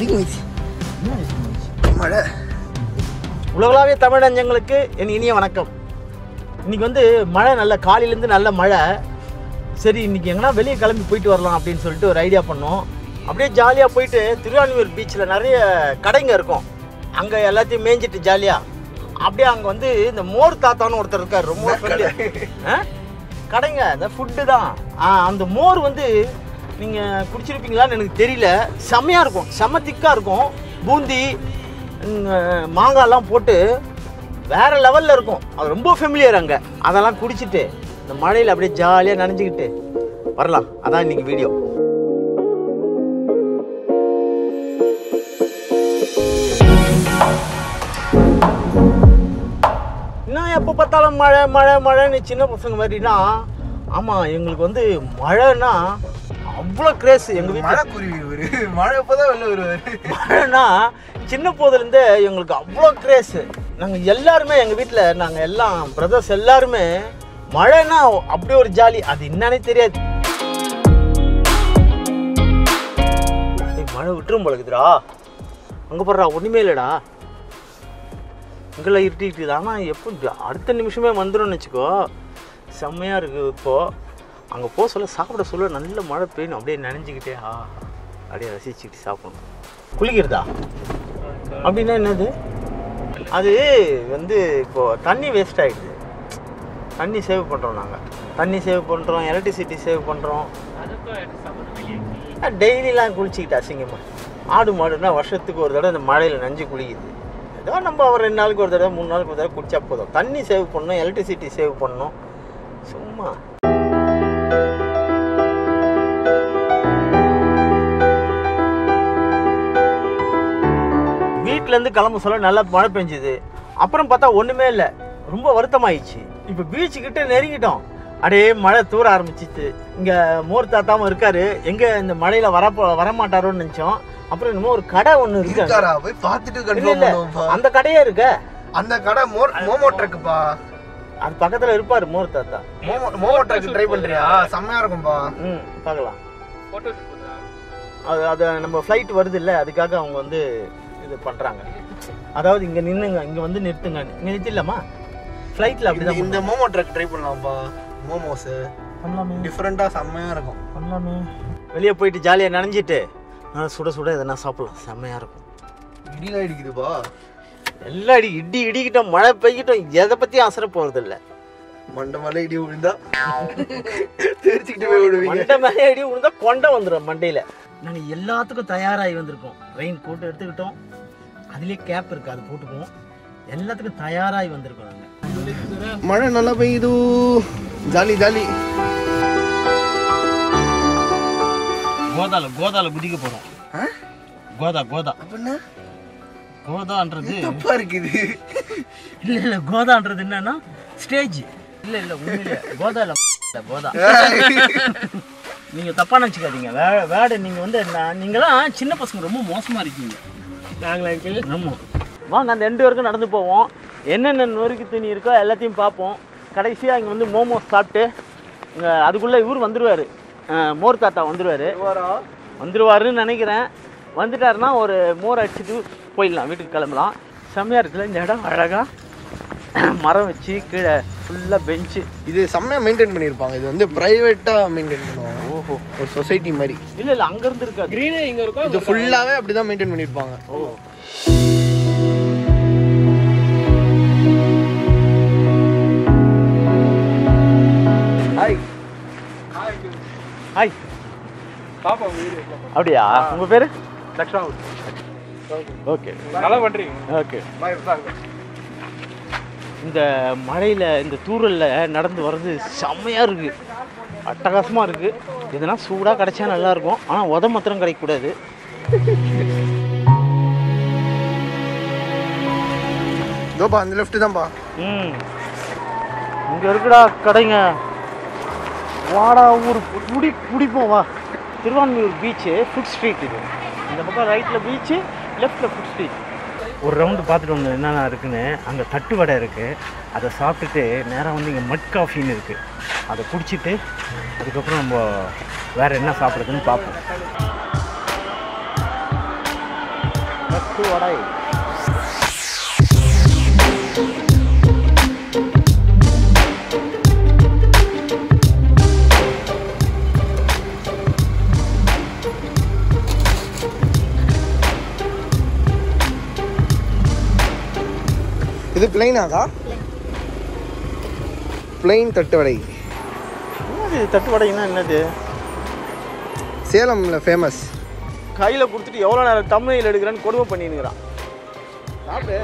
அதிகமாயிடுச்சு மழை உலகளாவிய தமிழ் நெஞ்சங்களுக்கு என் இனிய வணக்கம் இன்னைக்கு வந்து மழை நல்ல காலையிலேருந்து நல்ல மழை சரி இன்னைக்கு எங்கன்னா வெளியே கிளம்பி போயிட்டு வரலாம் அப்படின்னு சொல்லிட்டு ஒரு ஐடியா பண்ணோம் அப்படியே ஜாலியாக போயிட்டு திருவான்மியூர் பீச்சில் நிறைய கடைங்க இருக்கும் அங்கே எல்லாத்தையும் மேய்ஞ்சிட்டு ஜாலியாக அப்படியே அங்கே வந்து இந்த மோர் தாத்தான்னு ஒருத்தர் இருக்கார் ரொம்ப friendly. ஆ கடைங்க இந்த ஃபுட்டு தான் ஆ அந்த மோர் வந்து நீங்கள் குடிச்சிருப்பீங்களான்னு எனக்கு தெரியல செம்மையாக இருக்கும் செம்ம திக்காக இருக்கும் பூந்தி ம், மாங்காய்லாம் போட்டு வேற லெவலில் இருக்கும் அது ரொம்ப ஃபெமிலியர் அங்கே அதெல்லாம் குடிச்சிட்டு இந்த மழையில் அப்படியே ஜாலியாக நனைஞ்சிக்கிட்டு வரலாம் அதான் இன்னைக்கு வீடியோ இன்னும் எப்போ பார்த்தாலும் மழை மழை மழைன்னு சின்ன பசங்க மாதிரினா ஆமாம் எங்களுக்கு வந்து மழைன்னா அவ்வளோ கிரேஸ் எங்கள் வீட்டில் மழை குருவி இவரு மழை இப்பதான் வெளில வருவாரு மழைனா சின்ன போதுலேருந்தே எங்களுக்கு அவ்வளோ கிரேஸு நாங்கள் எல்லாருமே எங்கள் வீட்டில் நாங்கள் எல்லாம் பிரதர்ஸ் எல்லாருமே மழைனா அப்படியே ஒரு ஜாலி அது என்னன்னே தெரியாது ஏய், மழை விட்டுரும் பழகுதுடா அங்கே போடுறா ஒன்றுமே இல்லைடா இங்கெல்லாம் இருட்டிக்கிட்டு ஆனால் எப்போ அடுத்த நிமிஷமே வந்துடும்னு வச்சுக்கோ செம்மையாக இருக்குது இப்போது அங்கே போக சொல்ல சாப்பிட சொல்ல நல்ல மழை பெய்யணும் அப்படியே நனைஞ்சிக்கிட்டே ஆ அப்படியே ரசிச்சுக்கிட்டு சாப்பிடணும் குளிக்கிறதா அப்படின்னா என்னது அது வந்து இப்போது தண்ணி வேஸ்ட் ஆகிடுது தண்ணி சேவ் பண்ணுறோம் நாங்கள் தண்ணி சேவ் பண்ணுறோம் எலக்ட்ரிசிட்டி சேவ் பண்ணுறோம் டெய்லிலாம் குளிச்சிக்கிட்டு அசிங்கமா ஆடு மாடுனா வருஷத்துக்கு ஒரு தடவை இந்த மழையில் நஞ்சு குளிக்குது ஏதோ நம்ம ஒரு ரெண்டு நாளுக்கு ஒரு தடவை மூணு நாளுக்கு ஒரு தடவை குடிச்சா போதும் தண்ணி சேவ் பண்ணணும் எலக்ட்ரிசிட்டி சேவ் பண்ணணும் சும்மா வீட்டிலேருந்து கிளம்ப சொல்ல நல்லா மழை பெஞ்சுது அப்புறம் பார்த்தா ஒன்றுமே இல்லை ரொம்ப வருத்தமாயிடுச்சு இப்போ பீச்சு கிட்ட நெருங்கிட்டோம் அடே மழை தூர ஆரம்பிச்சிச்சு இங்கே மோர் தாத்தாவும் இருக்காரு எங்கே இந்த மழையில் வர வரமாட்டாரோன்னு நினச்சோம் அப்புறம் என்னமோ ஒரு கடை ஒன்று இருக்கு அங்க. இருக்காரா போய் பார்த்துட்டு இல்ல கன்ஃபார்ம் இல்ல பண்ணுவோம்ப்பா அந்த கடையே இருக்க அந்த கடை மோர் மோமோ ட்ரக்குப்பா அது பக்கத்துல இருப்பாரு மோர் தாத்தா மோமோ மோமோ ட்ரக் ட்ரை பண்றியா செம்மையா இருக்கும்பா ம் பார்க்கலாம் அது அது நம்ம ஃப்ளைட் வருது இல்ல அதுக்காக அவங்க வந்து இது பண்றாங்க அதாவது இங்க நின்னுங்க இங்க வந்து நிறுத்துங்க இங்க நிறுத்திடலாமா ஃப்ளைட்ல இந்த அப்படிதான் இந்த மோமோ ட்ரக் ட்ரை பண்ணலாம்ப்பா மோமோஸ் பண்ணலாமே டிஃப்ரெண்டா செம்மையா இருக்கும் பண்ணலாமே வெளியே போயிட்டு ஜாலியாக நனைஞ்சிட்டு நல்லா சுட சுட எதனா சாப்பிடலாம் செம்மையா இருக்கும் இடிலாம் இடிக்குதுப்பா எல்லாம் இடி இடி இடிக்கிட்டோம் மழை பெய்யட்டும் எதை பத்தியும் அசர போறது இல்ல மண்டை மலை இடி விழுந்தா தெரிச்சுக்கிட்டு போய் விடுவீங்க மண்டை மேலே அடி விழுந்தா கொண்டை வந்துடும் மண்டையில நாங்கள் எல்லாத்துக்கும் தயாராகி வந்திருக்கோம் ரெயின் கோட் எடுத்துக்கிட்டோம் அதுலேயே கேப் இருக்கு அது போட்டுக்குவோம் எல்லாத்துக்கும் தயாராகி வந்திருக்கோம் நாங்கள் மழை நல்லா பெய்யுது ஜாலி ஜாலி கோதால கோதால குதிக்க போகிறோம் கோதா கோதா அப்படின்னா கோதான்றது தப்பா இருக்குது இல்லை இல்லை கோதான்றது என்னன்னா ஸ்டேஜ் இல்லை இல்லை உண்மையிலே கோதா இல்லை இல்ல, கோதா நீங்கள் தப்பாக நினச்சிக்காதீங்க வே வேட நீங்கள் வந்து நான் நீங்களாம் சின்ன பசங்க ரொம்ப மோசமாக இருக்கீங்க நாங்களா ஆமாம் வாங்க அந்த ரெண்டு பேருக்கும் நடந்து போவோம் என்னென்ன நொறுக்கு துணி இருக்கோ எல்லாத்தையும் பார்ப்போம் கடைசியாக இங்கே வந்து மோமோஸ் சாப்பிட்டு இங்கே அதுக்குள்ளே இவர் வந்துடுவார் மோர் தாத்தா வந்துடுவார் வந்துருவாருன்னு நினைக்கிறேன் வந்துட்டாருன்னா ஒரு மோர் அடிச்சுட்டு போயிடலாம் வீட்டுக்கு கிளம்பலாம் செம்மையாக இருக்குல்ல இந்த இடம் அழகாக மரம் வச்சு கீழே ஃபுல்லாக பெஞ்சு இது செம்மையா மெயின்டைன் பண்ணியிருப்பாங்க இது வந்து பிரைவேட்டா மெயின்டைன் பண்ணுவாங்க ஓஹோ ஒரு சொசைட்டி மாதிரி இல்லை இல்லை அங்கேருந்து இருக்காது க்ரீனே இங்கே இருக்கும் இது ஃபுல்லாவே அப்படிதான் மெயின்டைன் பண்ணியிருப்பாங்க ஓ ஹாய் ஹாய் அப்படியா உங்கள் பேர் ஓகே நல்லா பண்றீங்க ஓகே இந்த மழையில் இந்த தூரலில் நடந்து வர்றது செம்மையாக இருக்குது அட்டகாசமாக இருக்குது எதுனா சூடாக கிடைச்சா நல்லாயிருக்கும் ஆனால் உத மாத்திரம் கிடைக்கக்கூடாது இதோப்பா அந்த லெஃப்ட் தான்ப்பா ம் இங்கே இருக்குடா கடைங்க வாடா ஒரு குடி குடிப்போம் வா திருவான்மியூர் பீச்சு ஃபுட் ஸ்ட்ரீட் இது இந்த பக்கம் ரைட்டில் பீச்சு லெஃப்ட்டில் ஃபுட் ஸ்ட்ரீட் ஒரு ரவுண்டு பார்த்துட்டு வந்தோம் என்னென்ன இருக்குன்னு அங்கே தட்டு வடை இருக்குது அதை சாப்பிட்டுட்டு நேராக வந்து இங்கே மட் காஃபின்னு இருக்குது அதை குடிச்சிட்டு அதுக்கப்புறம் நம்ம வேறு என்ன சாப்பிட்றதுன்னு பார்ப்போம் தட்டு வடை இது பிளைனாக்கா பிளைன் தட்டு வடை என்னது தட்டு வடைன்னா என்னது சேலம்ல ஃபேமஸ் கையில் கொடுத்துட்டு எவ்வளோ நேரம் தமிழில் எடுக்கிறேன்னு கொடுமை பண்ணினுங்கிறான் சாப்பிடு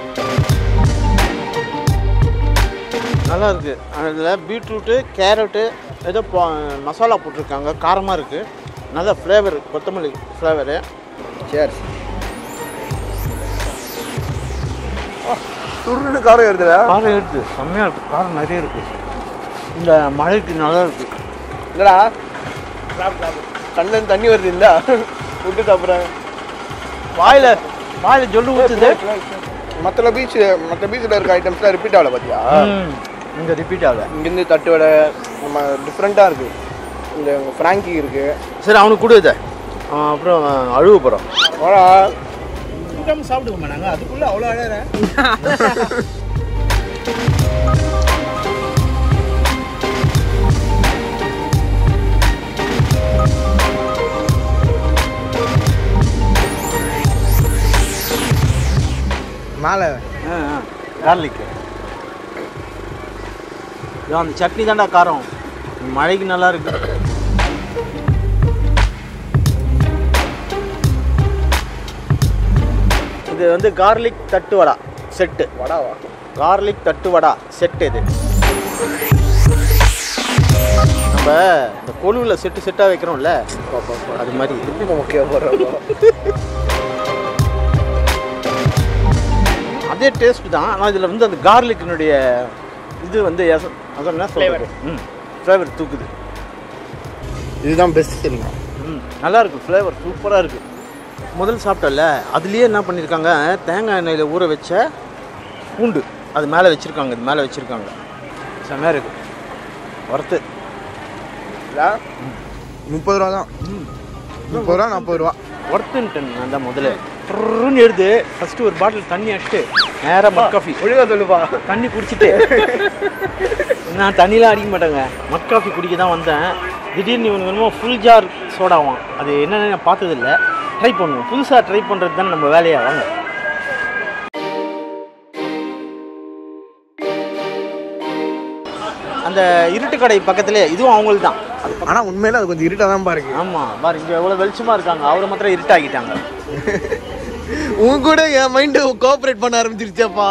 நல்லா இருக்கு அதில் பீட்ரூட்டு கேரட்டு ஏதோ பா- மசாலா போட்டிருக்காங்க காரமாக இருக்குது நல்ல ஃப்ளேவர் கொத்தமல்லி ஃப்ளேவரு சரி துருன்னு காரம் வருதுல காரம் இருக்குது செம்மையாக இருக்குது காரம் நிறைய இருக்குது இந்த மழைக்கு நல்லா இருக்குது இல்லடா கண்ணன் தண்ணி வருது இல்ல விட்டு சாப்பிட்றேன் வாயில் வாயில் ஜொல்லு ஊற்றுது மற்ற பீச் மற்ற பீச்சில் இருக்க ஐட்டம்ஸ்லாம் ரிப்பீட் ஆகல பார்த்தியா இங்கே ரிப்பீட் ஆகல இங்கேருந்து தட்டு வடை நம்ம டிஃப்ரெண்ட்டாக இருக்குது இந்த ஃப்ராங்கி இருக்குது சரி அவனுக்கு கொடு இதை அவன் அப்புறம் அழுவ போகிறோம் வாடா சாப்பிடுவோமா நாங்கள் அதுக்குள்ளே அவ்வளோ அழகிறேன் மேலே கார்லிக் அந்த சட்னி தான்டா காரம் மழைக்கு நல்லா இருக்கு இது வந்து கார்லிக் தட்டு வடா செட்டு வடாவா கார்லிக் தட்டு வடா செட் இது நம்ம இந்த கொழுவில் செட்டு செட்டாக வைக்கிறோம்ல அது மாதிரி எப்படி ஓகே போடுறோம் அதே டேஸ்ட் தான் ஆனால் இதில் வந்து அந்த கார்லிக்கினுடைய இது வந்து எச- அதான் என்ன சொல்றது ம் ஃப்ளேவர் தூக்குது இதுதான் பெஸ்ட் சரிங்க ம் நல்லா இருக்கு ஃப்ளேவர் சூப்பராக இருக்கு முதல் சாப்பிட்டல அதுலேயே என்ன பண்ணியிருக்காங்க தேங்காய் எண்ணெயில் ஊற வச்ச பூண்டு அது மேலே வச்சுருக்காங்க இது மேலே வச்சுருக்காங்க செம்மையாக இருக்கு ஒர்த்து முப்பது ரூபா தான் முப்பது ரூபா நாற்பது ரூபா ஒர்த்துன்ட்டேன் நான் தான் முதல்ல ட்ருன்னு எடுத்து ஃபஸ்ட்டு ஒரு பாட்டில் தண்ணி அடிச்சுட்டு நேராக மட் காஃபி ஒழுங்கா சொல்லுப்பா தண்ணி குடிச்சிட்டு நான் தண்ணிலாம் அடிக்க மாட்டேங்க மட் காஃபி குடிக்க தான் வந்தேன் திடீர்னு இவனுக்கு என்னமோ ஃபுல் ஜார் சோடாவான் அது என்னன்னு நான் பார்த்ததில்ல ட்ரை பண்ணுவோம் புதுசாக ட்ரை பண்ணுறது தான் நம்ம வேலையா வாங்க அந்த இருட்டு கடை பக்கத்துலேயே இதுவும் அவங்களுக்கு தான் ஆனா உண்மையில அது கொஞ்சம் இருட்டா தான் பாருங்க ஆமாம் பாரு இங்கே எவ்வளோ வெளிச்சமாக இருக்காங்க அவரை மாத்திரம் இருட்டாக்கிட்டாங்க உன் கூட என் மைண்டு கோஆபரேட் பண்ண ஆரம்பிச்சிருச்சேப்பா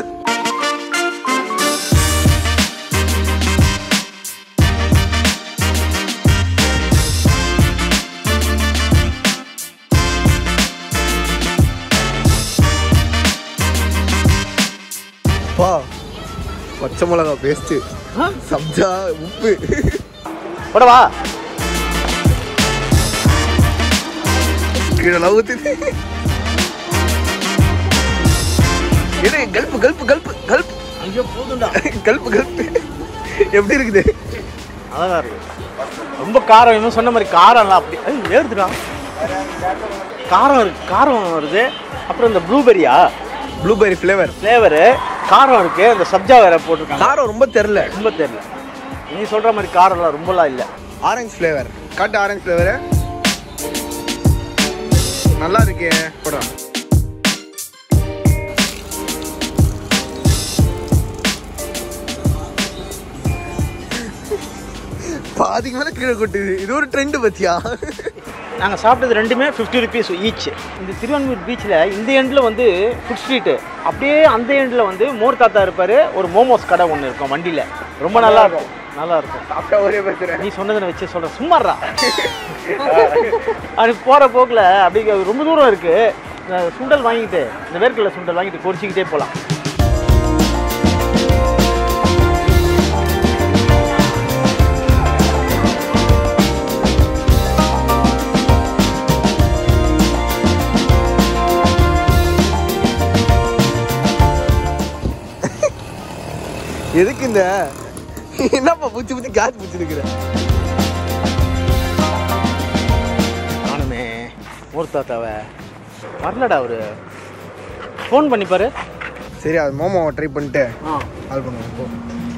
பா பச்சை மிளகா பேஸ்ட்டு சப்ஜா உப்பு போடவா கீழே ஊத்துது எடு கல்ப்பு கல்ப்பு கல்ப்பு கல்ப் ஐயோ போதும்டா கல்ப்பு கல்ப்பு எப்படி இருக்குது அழகா இருக்கு ரொம்ப காரம் இன்னும் சொன்ன மாதிரி காரம் எல்லாம் அப்படி ஐய், ஏறுதுடா காரம் இருக்கு காரம் வருது அப்புறம் இந்த ப்ளூபெரியா ப்ளூபெர்ரி ஃப்ளேவர் ஃப்ளேவரு காரம் இருக்கு அந்த சப்ஜா வேற போட்டிருக்காங்க காரம் ரொம்ப தெரில ரொம்ப தெரியல நீ சொல்ற மாதிரி காரம்லாம் ரொம்பலாம் இல்லை ஆரஞ்சு ஃப்ளேவர் காட்டு ஆரஞ்சு ஃப்ளேவரு நல்லா இருக்கே போடா பாதிக்கு மேல கீழே கொட்டுது இது ஒரு ட்ரெண்ட் பத்தியா நாங்கள் சாப்பிட்டது ரெண்டுமே ஃபிஃப்டி ருபீஸ் ஈச் இந்த திருவான்மூர் பீச்சில் இந்த எண்டில் வந்து ஃபுட் ஸ்ட்ரீட்டு அப்படியே அந்த எண்டில் வந்து மோர் தாத்தா இருப்பார் ஒரு மோமோஸ் கடை ஒன்று இருக்கும் வண்டியில் ரொம்ப நல்லா இருக்கும் நல்லா இருக்கும் சாப்பிட்டா ஒரே பேசுறேன் நீ சொன்னதை வச்சு சொல்கிறேன் சும்மாறா அது போகிற போக்கில் அப்படியே ரொம்ப தூரம் இருக்குது இந்த சுண்டல் வாங்கிட்டு இந்த வேர்க்கடலை சுண்டல் வாங்கிட்டு கொடிச்சிக்கிட்டே போகலாம் எதுக்கு இந்த என்னப்பா பூச்சி பூச்சி காசு பூச்சி இருக்கிற நானுமே மோர் தாத்தாவை வரலடா அவரு ஃபோன் பண்ணி பாரு சரி அது மோமோவை ட்ரை பண்ணிட்டு ஆ கால் பண்ணுவோம் போ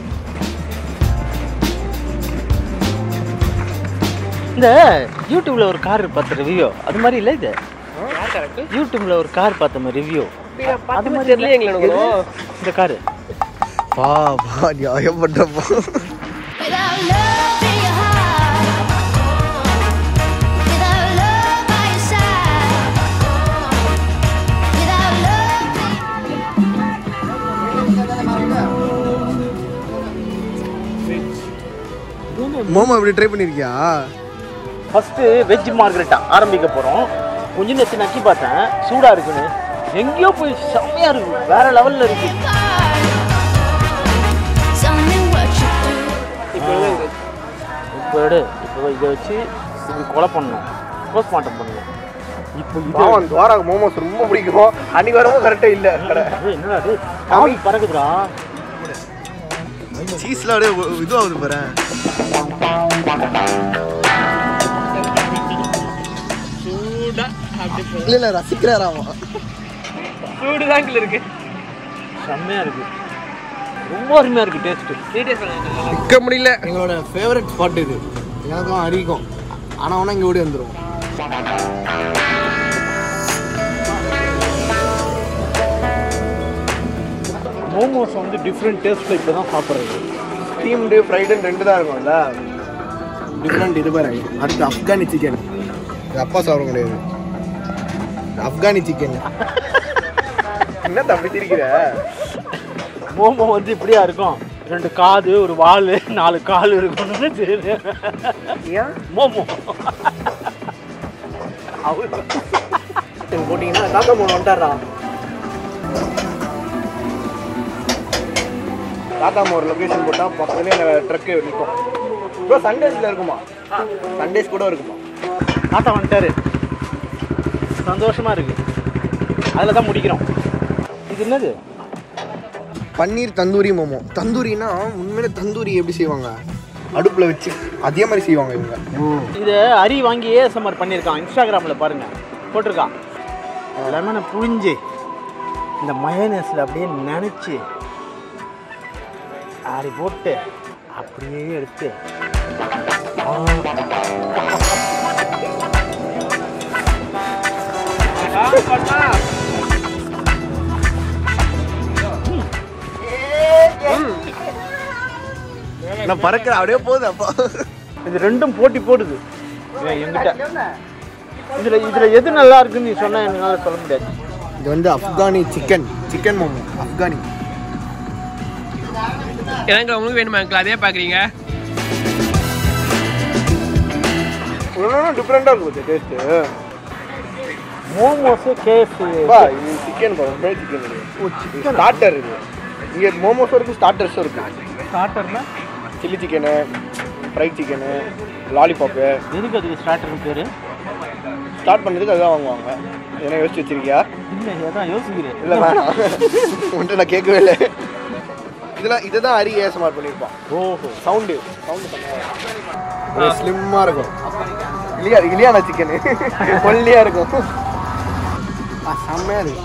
இந்த யூடியூப்ல ஒரு கார் பார்த்த ரிவ்யூ அது மாதிரி இல்லை இது யூடியூப்ல ஒரு கார் பார்த்த மாதிரி ரிவ்யூ அது மாதிரி தெரியல இந்த காரு பா பா நியாயம் பண்றப்போ Without love in your heart, without love by your side, without love. Momo இப்படி ட்ரை பண்ணிருக்கியா ஃபர்ஸ்ட் வெஜ் மார்கரெட்டா ஆரம்பிக்க போறோம் கொஞ்ச நேரத்து நக்கி பார்த்தேன் சூடா இருக்குன்னு எங்கேயோ போய் செம்மையா இருக்கு வேற லெவல்ல இருக்கு Tell me what you do. இப்போ இப்போ எடு இப்போ இதை வச்சு இப்படி கொலை பண்ணணும் போஸ்ட்மார்ட்டம் பண்ணுவோம் இப்போ இது பாவம் துவாராக்கு மோமோஸ் ரொம்ப பிடிக்கும் அன்னைக்கு வரவும் கரெக்டாக இல்லை கடை ஏய், என்னடா இது ஆவி பறக்குதுடா சீஸ்ல அப்படியே ஒ- இதுவாகுது பாரு இல்ல இல்ல ரசிக்கிறாராமா செம்மையா இருக்கு ரொம்ப அருமையா இருக்கு டேஸ்ட் நிற்க முடியல எங்களோட ஃபேவரட் ஸ்பாட் இது எனக்கும் அரிக்கும் ஆனா வேணா இங்க ஓடி வந்துரும் மோமோஸ் வந்து டிஃப்ரெண்ட் டேஸ்ட்ல இப்போ தான் சாப்பிட்றது ஸ்டீம்டு ஃப்ரைடுன்னு ரெண்டு தான் இருக்கும்ல டிஃப்ரெண்ட் இது பாரு அடுத்து ஆப்கானி சிக்கன் இது அப்பா சாப்பிட முடியாது இது ஆப்கானி சிக்கன் என்ன தம்பி சிரிக்கிற மோமோ வந்து இப்படியா இருக்கும் ரெண்டு காது ஒரு வால் நாலு கால் இருக்கணும்னு தெரியும் ஏன் மோமோ போட்டீங்கன்னா தாத்தா மூணு வந்துட்டாரா தாத்தா ஒரு லொகேஷன் போட்டால் பக்கத்துலேயே அந்த ட்ரக்கு நிற்கும் ப்ரோ சண்டேஸில் இருக்குமா சண்டேஸ் கூட இருக்குமா தாத்தா வந்துட்டாரு சந்தோஷமா இருக்கு அதில் தான் முடிக்கிறோம் இது என்னது பன்னீர் தந்தூரி மோமோ தந்தூரினா உண்மையிலே தந்தூரி எப்படி செய்வாங்க அடுப்பில் வச்சு அதே மாதிரி செய்வாங்க இவங்க இதை அரி வாங்கி ஏஎஸ்எம்ஆர் பண்ணியிருக்கான் இன்ஸ்டாகிராமில் பாருங்க போட்டிருக்கான் லெமனை புழிஞ்சு இந்த மயனஸில் அப்படியே நினச்சி அப்படி போட்டு அப்படியே எடுத்து நான் பறக்கிறேன் அப்படியே போகுது அப்பா இது ரெண்டும் போட்டி போடுது இவன் என்கிட்ட இதில் இதில் எது நல்லா இருக்குன்னு நீ சொன்னால் என்னால் சொல்ல முடியாது இது வந்து Afghani chicken chicken momo Afghani எனக்கு உங்களுக்கு வேணுமா அங்கிள் அதே பார்க்குறீங்க டிஃப்ரெண்டாக இருக்கும் டேஸ்ட்டு மோமோஸு கேஎஃப்சி பா இது சிக்கன் பா ரொம்ப சிக்கன் ஸ்டார்டர் இது இங்கே மோமோஸும் இருக்குது ஸ்டார்டர்ஸும் இருக்குது ஸ்டார்டர்னா chilli chicken fried chicken lollipop எதுக்கு அதுக்கு ஸ்டார்டர்னு பேர் ஸ்டார்ட் பண்ணதுக்கு அதுதான் வாங்குவாங்க என்ன யோசிச்சு வச்சிருக்கியா இல்லை அதான் யோசிக்கிறேன் இல்லை வேணாம் உன்ட்டு நான் கேட்கவே இல்லை இதெல்லாம் இதை தான் அரி ஏஎஸ்எம்ஆர் பண்ணியிருப்பான் ஓஹோ சவுண்டு சவுண்டு பண்ண ஸ்லிம்மாக இருக்கும் இல்லையா இல்லையாண்ணா சிக்கனு ஒல்லியாக இருக்கும் ஆ, செம்மையா இருக்கு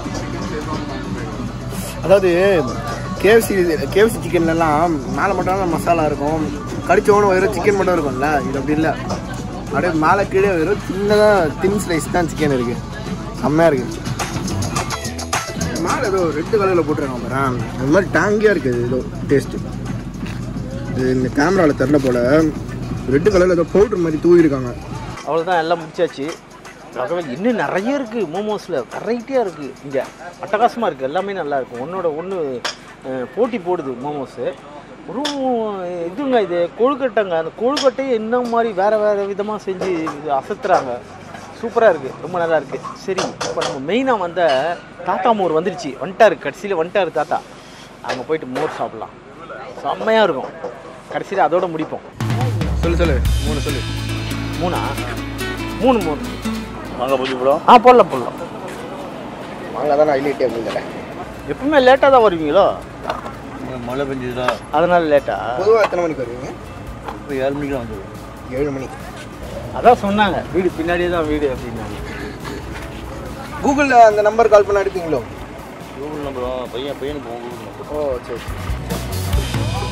அதாவது கேஎஃப்சி கேஎஃப்சி சிக்கன்லலாம் மேலே மட்டும் தான் மசாலா இருக்கும் கடிச்சவனும் வெறும் சிக்கன் மட்டும் இருக்கும்ல இது அப்படி இல்லை அப்படியே மேலே கீழே வெறும் சின்னதாக தின் ஸ்லைஸ் தான் சிக்கன் இருக்குது செம்மையாக இருக்குது மேலே ஏதோ ரெட்டு கலரில் போட்டுருக்காங்க பாரு அது மாதிரி டேங்கியாக இருக்குது ஏதோ டேஸ்ட்டு இது இந்த கேமராவில் தெரில போல் ரெட்டு கலரில் ஏதோ பவுடர் மாதிரி தூவிருக்காங்க அவ்வளோதான் எல்லாம் முடிச்சாச்சு ராகவன் இன்னும் நிறைய இருக்குது மோமோஸில் வெரைட்டியாக இருக்குது இங்கே அட்டகாசமாக இருக்குது எல்லாமே நல்லா இருக்கும் ஒன்றோட ஒன்று போட்டி போடுது மோமோஸு ஒரு இதுங்க இது கொழுக்கட்டைங்க அந்த கொழுக்கட்டையை என்ன மாதிரி வேறு வேறு விதமாக செஞ்சு இது அசத்துறாங்க சூப்பராக இருக்குது ரொம்ப நல்லா இருக்குது சரி இப்போ நம்ம மெயினாக வந்த தாத்தா மோர் வந்துருச்சு வந்துட்டாரு கடைசியில் வந்துட்டாரு தாத்தா அங்கே போயிட்டு மோர் சாப்பிட்லாம் செம்மையாக இருக்கும் கடைசியில் அதோட முடிப்போம் சொல்லு சொல்லு மூணு சொல்லு மூணா மூணு மூணு வாங்க போய் ப்ரோ ஆ போடலாம் போடலாம் வாங்க தான் ஹைலைட்டே அப்படிங்கிறேன் எப்பவுமே லேட்டாக தான் வருவீங்களோ மழை பெஞ்சதுடா அதனால லேட்டா பொதுவாக எத்தனை மணிக்கு வருவீங்க இப்போ ஏழு மணிக்கு தான் வந்தது ஏழு மணி அதான் சொன்னாங்க வீடு பின்னாடியே தான் வீடு அப்படின்னாங்க கூகுளில் அந்த நம்பர் கால் பண்ண அடிப்பீங்களோ கூகுள் நம்பரும் பையன் பையனுக்கு உன் கூகுள் நம்பர் ஓ சரி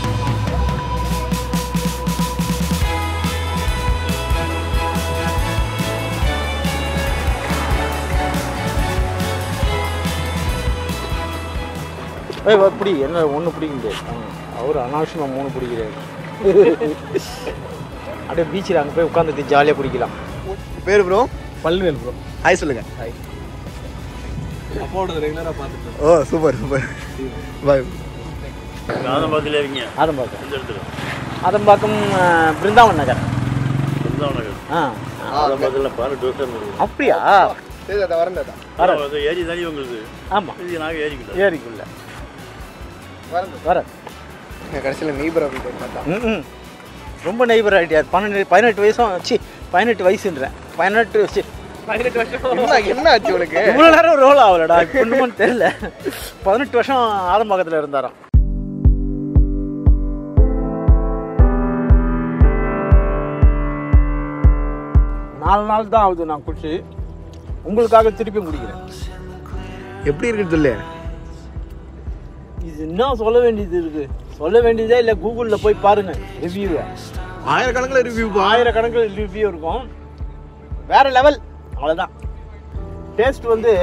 ஏய் வா, பிடி என்ன ஒன்று பிடிக்க முடியாது அவர் அனாவசியமாக மூணு பிடிக்கிறாரு அப்படியே பீச்சில் அங்கே போய் உட்காந்துட்டு ஜாலியாக குடிக்கலாம் பேர் ப்ரோ பல்வேல் ப்ரோ ஹாய் சொல்லுங்க அப்பாவோட ரெகுலராக பார்த்துட்டு ஓ சூப்பர் சூப்பர் பாய் ஆதம்பாக்கத்தில் இருக்கீங்க ஆதம்பாக்கம் எந்த இடத்துல ஆதம்பாக்கம் அஹ், பிருந்தாவன் நகர் பிருந்தாவன் நகர் ஆ ஆதம்பாக்கத்தில் பதினெட்டு வருஷம் இருக்குது அப்படியா சரி தாத்தா வரேன் தாத்தா வரேன். அது ஏரி தானே உங்களுக்கு ஆமாம் இது நாங்கள் ஏரிக்கிட்டோம் ஏரிக்குள்ள வரேன் வர கடைசியில் நெய்பர் அப்படின்னு தாத்தா ம் ரொம்ப நெய்பர் ஆகிட்டியா பன்னெண்டு பதினெட்டு வயசும் சி பதினெட்டு வயசுன்றேன் பதினெட்டு சி பதினெட்டு வருஷம் என்ன என்ன ஆச்சு உனக்கு இவ்வளோ நேரம் ரோல் ஆகலடா இன்னும் தெரியல பதினெட்டு வருஷம் ஆதம்பாக்கத்தில் இருந்தாராம் நாலு நாள் தான் ஆகுது நான் குடிச்சு உங்களுக்காக திருப்பி முடிக்கிறேன் எப்படி இருக்குது சொல்லு இது இன்னும் சொல்ல வேண்டியது இருக்கு சொல்ல வேண்டியதே இல்லை கூகுளில் போய் பாருங்க ரிவ்யூவை ஆயிரக்கணக்கில் ரிவ்யூ ஆயிரக்கணக்கில் ரிவ்யூ இருக்கும் வேற லெவல் அவ்வளோதான் டேஸ்ட் வந்து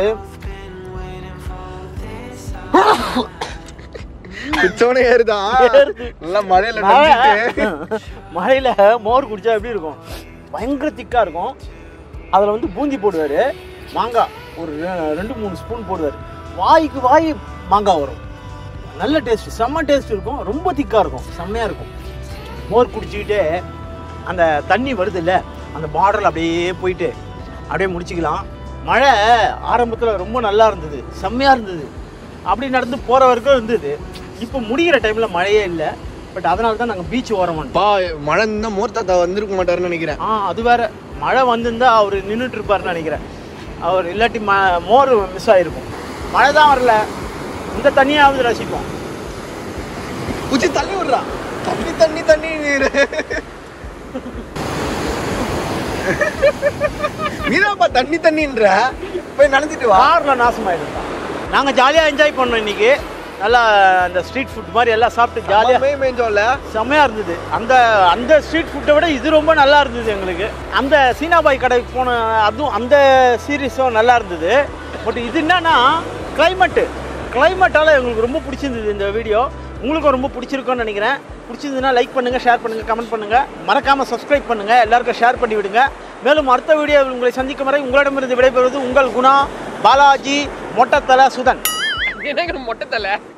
குச்சோனே ஏறுதான் ஏறுது. நல்லா மழையில மழை நனைஞ்சிட்டு மழையில மோர் குடிச்சா எப்படி இருக்கும் பயங்கர திக்கா இருக்கும் அதில் வந்து பூந்தி போடுவார் மாங்காய் ஒரு ரெ- ரெண்டு மூணு ஸ்பூன் போடுவார் வாய்க்கு வாய் மாங்காய் வரும் நல்ல டேஸ்ட் செம்ம டேஸ்ட் இருக்கும் ரொம்ப திக்கா இருக்கும் செம்மையா இருக்கும் மோர் குடிச்சிக்கிட்டே அந்த தண்ணி வருது இல்ல அந்த பார்டரில் அப்படியே போயிட்டு அப்படியே முடிச்சுக்கலாம் மழை ஆரம்பத்தில் ரொம்ப நல்லா இருந்தது செம்மையா இருந்தது அப்படி நடந்து போற வரைக்கும் இருந்தது இப்போ முடிகிற டைம்ல மழையே இல்லை பட் அதனால தான் நாங்கள் பீச் ஓரம் வந்துட்டோம் பா மழை இருந்தா மோர் தாத்தா வந்திருக்க மாட்டாருன்னு நினைக்கிறேன் ஆ அது வேற மழை வந்திருந்தா அவர் நின்றுட்டு இருப்பாருன்னு நினைக்கிறேன் அவர் இல்லாட்டி ம மோர் மிஸ் ஆகிருக்கும் மழை தான் வரல இந்த தண்ணியாவது ரசிப்போம் குச்சி தள்ளி விடுறா தண்ணி தண்ணி தண்ணி நீரு நீதாப்பா தண்ணி தண்ணின்ற போய் நனைஞ்சிட்டு வா காரில் நாசமாயிடும் நாங்கள் ஜாலியாக என்ஜாய் பண்ணோம் இன்னைக்கு நல்லா அந்த ஸ்ட்ரீட் ஃபுட் மாதிரி எல்லாம் சாப்பிட்டு ஜாலியாக மே மேஞ்சோம்ல செம்மையா இருந்தது அந்த அந்த ஸ்ட்ரீட் ஃபுட்டை விட இது ரொம்ப நல்லா இருந்தது எங்களுக்கு அந்த சீனாபாய் கடைக்கு போன அதுவும் அந்த சீரீஸும் நல்லா இருந்தது பட் இது என்னன்னா கிளைமேட்டு கிளைமேட்டால் எங்களுக்கு ரொம்ப பிடிச்சிருந்தது இந்த வீடியோ உங்களுக்கும் ரொம்ப பிடிச்சிருக்கும்னு நினைக்கிறேன் பிடிச்சிருந்ததுன்னா லைக் பண்ணுங்கள் ஷேர் பண்ணுங்கள் கமெண்ட் பண்ணுங்கள் மறக்காமல் சப்ஸ்கிரைப் பண்ணுங்கள் எல்லாருக்கும் ஷேர் பண்ணி விடுங்க மேலும் அடுத்த வீடியோ உங்களை சந்திக்கும் வரை உங்களிடமிருந்து விடைபெறுவது உங்கள் குணா பாலாஜி மொட்டத்தலை சுதன் என்னங்க மொட்டை தலை